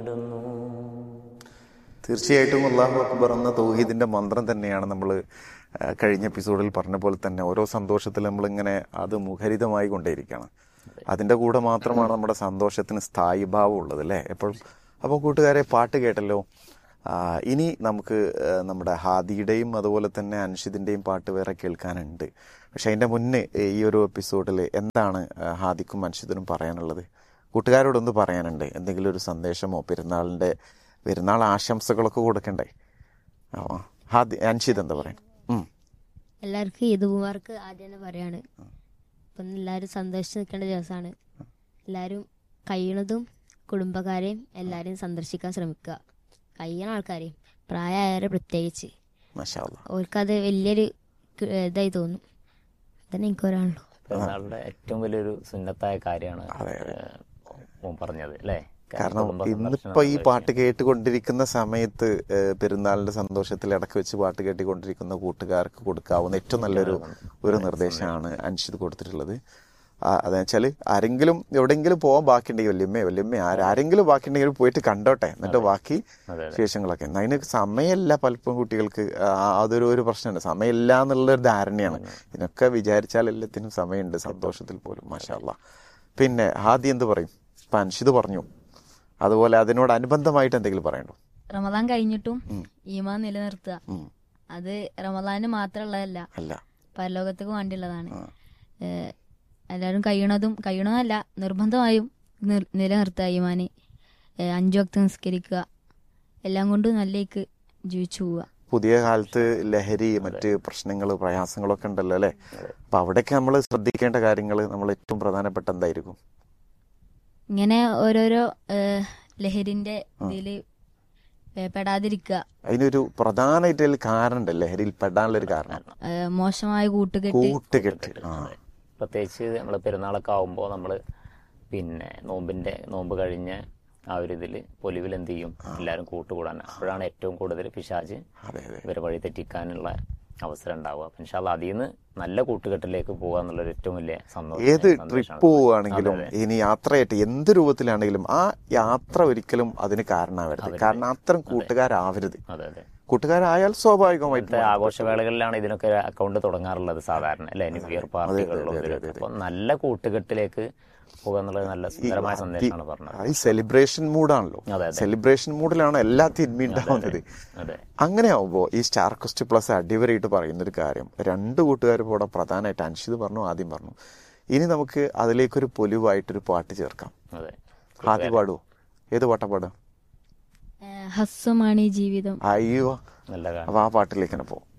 തീർച്ചയായിട്ടും അള്ളാഹു അക്ബർ എന്ന തൗഹീദിന്റെ മന്ത്രം തന്നെയാണ് നമ്മൾ കഴിഞ്ഞ എപ്പിസോഡിൽ പറഞ്ഞ പോലെ തന്നെ ഓരോ സന്തോഷത്തിൽ നമ്മളിങ്ങനെ അത് മുഖരിതമായി കൊണ്ടേയിരിക്കുകയാണ് അതിന്റെ കൂടെ മാത്രമാണ് നമ്മുടെ സന്തോഷത്തിന് സ്ഥായി ഭാവം ഉള്ളത് അല്ലേ എപ്പോഴും അപ്പോൾ കൂട്ടുകാരെ പാട്ട് കേട്ടല്ലോ ആ, ഇനി നമുക്ക് ആ, നമ്മുടെ ഹാദിയുടെയും അതുപോലെ തന്നെ അൻഷിദിന്റെയും പാട്ട് വേറെ കേൾക്കാനുണ്ട് പക്ഷെ അതിന്റെ മുന്നേ ഈ ഒരു എപ്പിസോഡിൽ എന്താണ് ആ, ഹാദിക്കും അൻഷിദിനും പറയാനുള്ളത് കൂട്ടുകാരോടൊന്ന് പറയാനുണ്ട് എന്തെങ്കിലും ഒരു സന്ദേശമോ പെരുന്നാളിന്റെ പെരുന്നാൾ ആശംസകളൊക്കെ കൊടുക്കണ്ടേ ആ, ഹാദി അൻഷിദ് എന്താ പറയാൻ ഉം. എല്ലാവർക്കും ഈദ് മുബാർക്ക് ആദ്യം തന്നെ പറയാണ് അപ്പം എല്ലാവരും സന്തോഷിച്ച് നിൽക്കേണ്ട ദിവസമാണ് എല്ലാവരും കഴിയണതും കുടുംബക്കാരെയും എല്ലാവരെയും സന്ദർശിക്കാൻ ശ്രമിക്കുക കഴിയണ ആൾക്കാരെയും പ്രായമായവരെ പ്രത്യേകിച്ച് മാഷാ അല്ലാ. അവർക്കത് വലിയൊരു ക- ഇതായി തോന്നും അതന്നെ എനിക്ക് പറയാനുള്ളൂ പെരുന്നാളിന്റെ ഏറ്റവും വലിയൊരു സുന്നത്തായ കാര്യമാണ് അതെ, ഏഹ്, മോൻ പറഞ്ഞത് അല്ലേ കാരണം കുടുംബ ഇന്നിപ്പോ ഈ സന്ദർശനം പാട്ട് കേട്ടുകൊണ്ടിരിക്കുന്ന സമയത്ത് ഏഹ്, പെരുന്നാളിന്റെ സന്തോഷത്തിൽ ഇടക്ക് വെച്ച് പാട്ട് കേട്ടുകൊണ്ടിരിക്കുന്ന കൂട്ടുകാർക്ക് കൊടുക്കാവുന്ന ഏറ്റവും നല്ലൊരു ഒരു നിർദ്ദേശമാണ് അൻഷിത് കൊടുത്തിട്ടുള്ളത് ആ, അതെന്ന് വെച്ചാല് ആരെങ്കിലും എവിടെയെങ്കിലും പോകാൻ ബാക്കിയുണ്ടെങ്കിൽ വല്യമ്മേ വല്യമ്മേ ആര് ആരെങ്കിലും ബാക്കിയുണ്ടെങ്കിൽ പോയിട്ട് കണ്ടോട്ടെ എന്നിട്ട് ബാക്കി അതെ, വിശേഷങ്ങളൊക്കെ എന്നാ അതിന് സമയമല്ല പലപ്പോഴും കുട്ടികൾക്ക് ആ, അതൊരു ഒരു പ്രശ്നമുണ്ട് സമയമില്ല എന്നുള്ള ഒരു ധാരണയാണ് ഇതിനൊക്കെ വിചാരിച്ചാൽ എല്ലാത്തിനും സമയമുണ്ട് സന്തോഷത്തിൽ പോലും മാഷാല്ല പിന്നെ ആദ്യം എന്ത് പറയും ഇപ്പൊ അൻഷിത് പറഞ്ഞു അതുപോലെ അതിനോടനുബന്ധമായിട്ട് എന്തെങ്കിലും പറയണ്ടോ റമദാൻ കഴിഞ്ഞിട്ടും ഈമാൻ നിലനിർത്തുക ഉം. അത് റമദാന് മാത്രമുള്ളതല്ല അല്ല പരലോകത്തേക്ക് വേണ്ടിയുള്ളതാണ് ആ. ഏഹ് എല്ലാവരും കഴിയണതും കഴിയണമെന്നല്ല നിർബന്ധമായും നിർ- നിലനിർത്തുക ഈമാന് ഏഹ് അഞ്ചു വക്ത് നിസ്കരിക്കുക എല്ലാം കൊണ്ടും നല്ലേക്ക് ജീവിച്ചു പോവുക പുതിയ കാലത്ത് ലഹരി മറ്റ് പ്രശ്നങ്ങൾ പ്രയാസങ്ങളൊക്കെ ഉണ്ടല്ലോ അല്ലെ അപ്പൊ അവിടെയൊക്കെ നമ്മൾ ശ്രദ്ധിക്കേണ്ട കാര്യങ്ങൾ നമ്മൾ ഏറ്റവും പ്രധാനപ്പെട്ട എന്തായിരിക്കും ഇങ്ങനെ ഓരോരോ ഏഹ് ലഹരിന്റെ ഇതില് ഏഹ് പെടാതിരിക്കുക അതിനൊരു പ്രധാനമായിട്ട് അതിൽ കാരണമുണ്ട് ലഹരിയിൽ പെടാനുള്ള ഒരു കാരണം ഏഹ് മോശമായ കൂട്ടുകെട്ട് കൂട്ടുകെട്ട് ആ പ്രത്യേകിച്ച് നമ്മൾ പെരുന്നാളൊക്കെ ആവുമ്പോൾ നമ്മൾ പിന്നെ നോമ്പിന്റെ നോമ്പ് കഴിഞ്ഞ് ആ ഒരു ഇതിൽ പൊലിവിൽ എന്ത് ചെയ്യും എല്ലാവരും കൂട്ടുകൂടാൻ അപ്പോഴാണ് ഏറ്റവും കൂടുതൽ പിശാജ് അതെ അതെ ഇവരെ വഴി തെറ്റിക്കാനുള്ള അവസരം ഉണ്ടാവുക അപ്പം ഇൻഷാല്ല അതിൽ നിന്ന് നല്ല കൂട്ടുകെട്ടിലേക്ക് പോകുക എന്നുള്ളൊരു ഏറ്റവും വലിയ സന്തോഷം ഏത് സന്ദേശമാണ്. ട്രിപ്പ് പോവുകയാണെങ്കിലും അതെ, അതെ. ഇനി യാത്രയായിട്ട് എന്ത് രൂപത്തിലാണെങ്കിലും ആ യാത്ര ഒരിക്കലും അതിന് കാരണമാവരുത് കാരണം അത്തരം കൂട്ടുകാരാവരുത് അതെ അതെ കൂട്ടുകാരായാൽ സ്വാഭാവികമായിട്ടും ഇപ്പോഴത്തെ ആഘോഷവേളകളിലാണ് ഇതിനൊക്കെ ഒരു അക്കൗണ്ട് തുടങ്ങാറുള്ളത് സാധാരണ അല്ലെ ന്യൂ ഇയർ പാർട്ടികളിലും ഇതിലൊക്കെ അപ്പൊ നല്ല കൂട്ടുകെട്ടിലേക്ക് പോകുക എന്നുള്ളത് നല്ല സുന്ദരമായ സന്ദേശമാണ് പറഞ്ഞത് ഈ സെലിബ്രേഷൻ മൂഡാണല്ലോ അതെ, അതെ. സെലിബ്രേഷൻ മൂഡിലാണ് എല്ലാ തിന്മ ഉണ്ടാവുന്നത് അതെ അങ്ങനെ ആവുമ്പോൾ ഈ സ്റ്റാർ ക്വസ്റ്റ് പ്ലസ് അടിവരായിട്ട് പറയുന്ന ഒരു കാര്യം രണ്ട് കൂട്ടുകാർ കൂടെ പ്രധാനമായിട്ട് അൻഷിത് പറഞ്ഞു ആദ്യം പറഞ്ഞു ഇനി നമുക്ക് അതിലേക്കൊരു പൊലിവായിട്ടൊരു പാട്ട് ചേർക്കാം അതെ ആദ്യം പാടുവോ ഏത് പാട്ടാ പാടുക ഏഹ് ഹസ്സമാണ് ഈ ജീവിതം हाँ, അയ്യോ നല്ല ഗാനം അപ്പൊ ആ പാട്ടിലേക്ക് തന്നെ പോകും